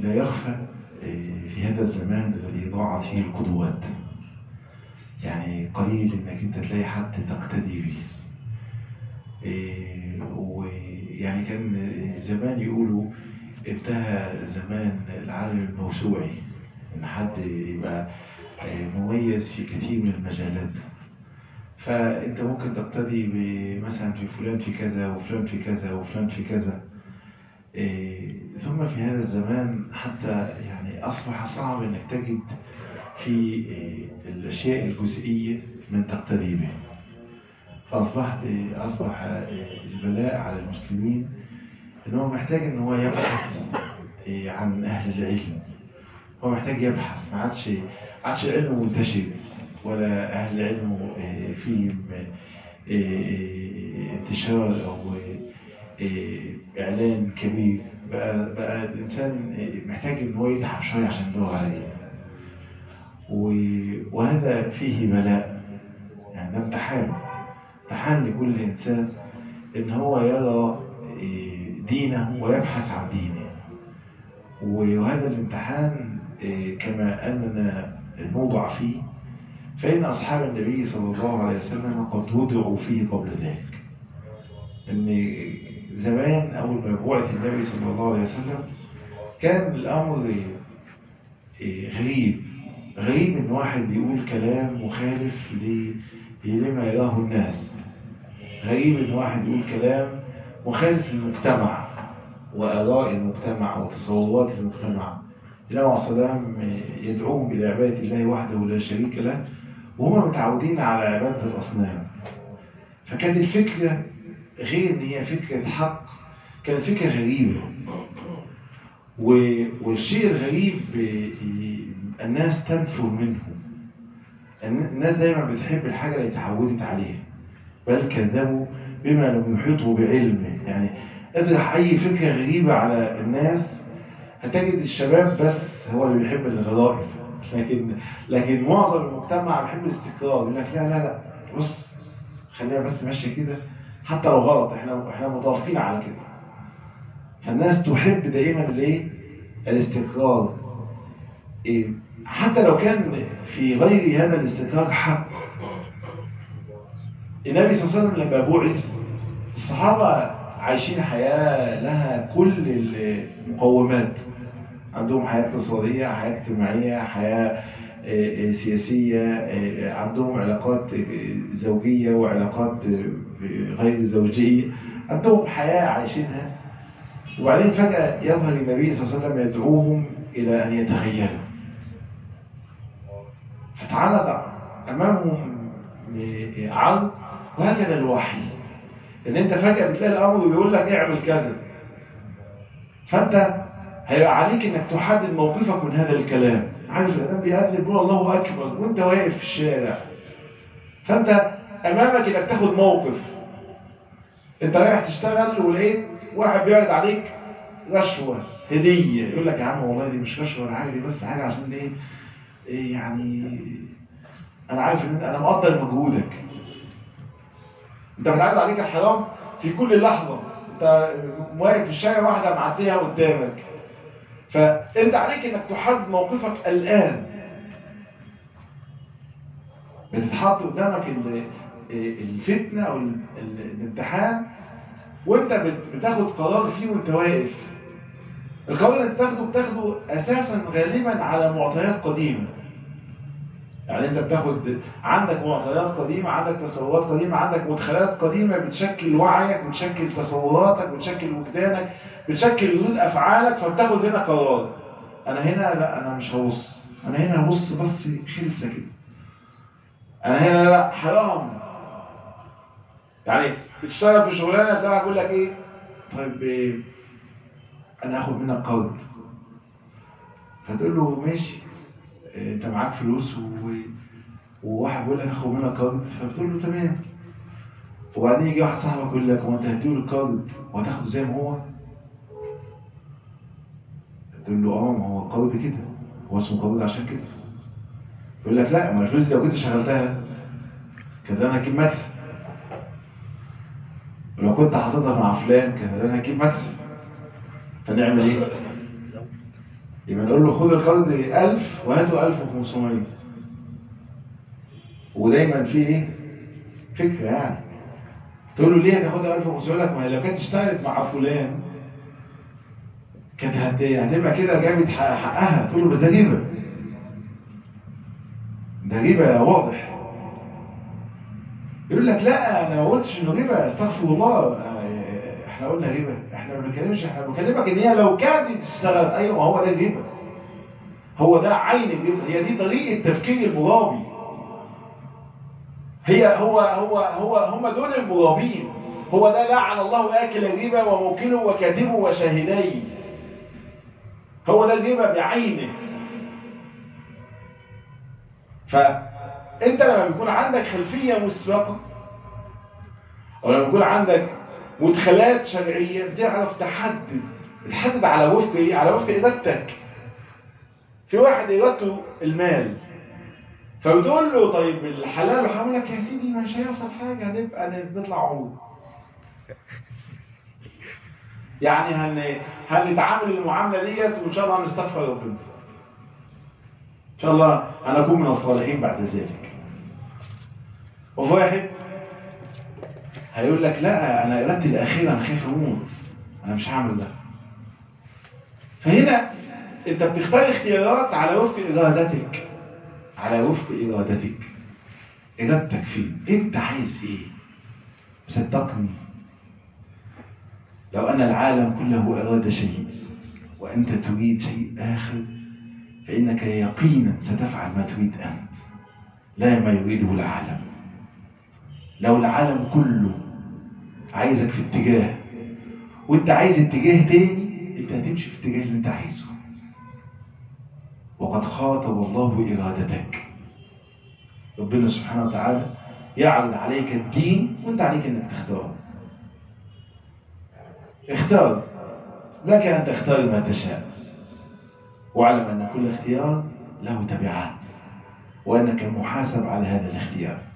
لا يخفى في هذا الزمان الذي ضاعت فيه القدوات يعني قليل انك انت تلاقي حد تقتدي به ويعني كان زمان يقولوا انتهى زمان العالم الموسوعي ان حد يبقى مميز في كثير من المجالات فانت ممكن تقتدي مثلا في فلان في كذا وفلان في كذا وفلان في كذا ثم في هذا الزمان حتى يعني اصبح صعب انك تجد في الاشياء الجزئيه من تقتدي به فاصبحت اصبح البلاء على المسلمين ان هو محتاج ان هو يبحث عن اهل العلم هو محتاج يبحث ما عادش عادش علمه منتشر ولا اهل علمه فيه انتشار او اعلان كبير بقى, بقى الانسان محتاج ان هو يتعب شويه عشان يدور على ايه وهذا فيه بلاء يعني ده امتحان امتحان لكل انسان ان هو يرى دينه ويبحث عن دينه وهذا الامتحان كما أننا نوضع فيه فإن أصحاب النبي صلى الله عليه وسلم قد وضعوا فيه قبل ذلك أن زمان أول ما بعث النبي صلى الله عليه وسلم كان الأمر غريب غريب ان واحد بيقول كلام مخالف لما يراه الناس غريب ان واحد يقول كلام مخالف للمجتمع وآراء المجتمع وتصورات المجتمع النبي عليه السلام يدعوهم إلى عبادة الله وحده لا شريك له وهم متعودين على عبادة الأصنام فكانت الفكرة غير ان هي فكرة حق كانت فكرة غريبة والشيء الغريب الناس تنفر منه الناس دايما بتحب الحاجة اللي اتعودت عليها بل كذبوا بما لم يحيطوا بعلمه يعني اطرح اي فكرة غريبة على الناس هتجد الشباب بس هو اللي بيحب الغرائب لكن لكن معظم المجتمع بيحب الاستقرار يقول لك لا لا لا بص خليها بس ماشيه كده حتى لو غلط احنا احنا متوافقين على كده فالناس تحب دائما الايه الاستقرار إيه؟ حتى لو كان في غير هذا الاستقرار حق النبي صلى الله عليه وسلم لما بعث الصحابه عايشين حياه لها كل المقومات عندهم حياة اقتصادية حياة اجتماعية حياة سياسية عندهم علاقات زوجية وعلاقات غير زوجية عندهم حياة عايشينها وبعدين فجأة يظهر النبي صلى الله عليه وسلم يدعوهم إلى أن يتخيلوا فتعرض أمامهم عرض وهكذا الوحي ان انت فجأة بتلاقي الامر بيقول لك اعمل كذا فانت هيبقى عليك انك تحدد موقفك من هذا الكلام عارف الادام بيأذن بيقول الله اكبر وانت واقف في الشارع فانت امامك انك تاخد موقف انت رايح تشتغل ولقيت واحد بيعرض عليك رشوة هدية يقول لك يا عم والله دي مش رشوة ولا حاجة دي بس حاجة عشان ايه, إيه يعني انا عارف ان انا مقدر مجهودك انت بتعرض عليك الحرام في كل لحظة انت واقف في الشارع واحدة معديها قدامك فانت عليك انك تحدد موقفك الان بتتحط قدامك الفتنة او الامتحان وانت بتاخد قرار فيه وانت واقف القرار اللي بتاخده بتاخده اساسا غالبا على معطيات قديمة يعني انت بتاخد عندك معطيات قديمة عندك تصورات قديمة عندك مدخلات قديمة بتشكل وعيك بتشكل تصوراتك بتشكل وجدانك بتشكل ردود افعالك فبتاخد هنا قرار انا هنا لا انا مش هبص انا هنا هبص بس خلصة كده انا هنا لا حرام يعني بتشتغل في شغلانه تلاقي يقول لك ايه طيب إيه انا هاخد منك قرض فتقول له ماشي انت معاك فلوس و... وواحد بيقول لك هاخد منك قرض فبتقول له تمام وبعدين يجي واحد صاحبك يقول لك هو انت هتديله القرض وهتاخده زي ما هو تقول له اه ما هو القرض كده هو اسمه قرض عشان كده يقول لك لا ما الفلوس دي لو كنت شغلتها كذا انا هجيب مكسب ولو كنت حاططها مع فلان كان زمان هجيب مكسب فنعمل ايه يبقى نقول له خد القرض 1000 وهاته 1500 ودايما في ايه فكره يعني تقول له ليه هتاخدها 1500 يقول لك ما هي لو كانت اشتغلت مع فلان كانت هتبقى كده جابت حقها تقول له بس ده ريبه ده ريبه واضح يقول لك لا انا ما قلتش انه ريبه استغفر الله احنا قلنا ريبه احنا ما بنتكلمش احنا بنكلمك ان هي لو كانت تشتغل ايوه ما هو ده ريبه هو ده عين الريبه هي دي طريقه تفكير المرابي هي هو هو هو هم دول المرابين هو ده لعن الله اكل الربا وموكله وكاتبه وشاهديه هو ده الربا بعينه فانت لما بيكون عندك خلفيه مسبقه او لما يكون عندك مدخلات شرعيه بتعرف تحدد تحدد على وفق ايه على وفق ارادتك في واحد ارادته المال فبتقول له طيب الحلال والحرام لك يا سيدي مش هيحصل حاجه هنبقى نطلع عروض يعني هن... هنتعامل المعامله ديت وان شاء الله هنستغفر ربنا ان شاء الله هنكون من الصالحين بعد ذلك وفي واحد هيقول لك لا انا ارادتي الاخيره انا خايف اموت انا مش هعمل ده فهنا انت بتختار اختيارات على وفق ارادتك على وفق ارادتك ارادتك فين انت عايز ايه صدقني لو ان العالم كله اراد شيء وانت تريد شيء اخر فانك يقينا ستفعل ما تريد انت لا ما يريده العالم لو العالم كله عايزك في اتجاه وانت عايز اتجاه تاني انت هتمشي في الاتجاه اللي انت عايزه وقد خاطب الله ارادتك ربنا سبحانه وتعالى يعرض عليك الدين وانت عليك انك تختار اختار لك ان تختار ما تشاء واعلم ان كل اختيار له تبعات وانك محاسب على هذا الاختيار